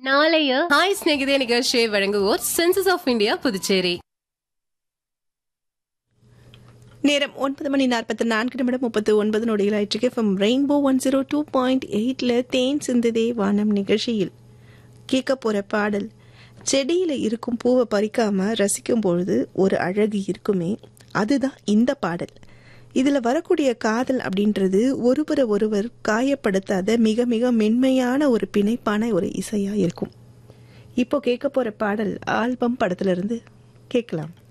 நாளைய ஹாய் ஸ்நேகிதே நிகழ்ச்சியை வழங்குவோர் சென்சஸ் ஆஃப் இந்தியா புதுச்சேரி நேரம் ஒன்பது மணி நாற்பத்தி நான்கு நிமிடம் முப்பத்து ஒன்பது நொடிகள் ஆயிற்றுக்கு FM Rainbow one zero two point எயிட்ல தேன் சிந்துதே வானம் நிகழ்ச்சியில் கேட்க போற பாடல் செடியில இருக்கும் பூவை பறிக்காம ரசிக்கும் பொழுது ஒரு அழகு இருக்குமே அதுதான் இந்த பாடல் இதுல வரக்கூடிய காதல் அப்படின்றது ஒருவரை ஒருவர் காயப்படுத்தாத மிக மிக மென்மையான ஒரு பிணைப்பான ஒரு இசையா இருக்கும் இப்போ கேட்க போற பாடல் ஆல்பம் படத்துல இருந்து கேட்கலாம்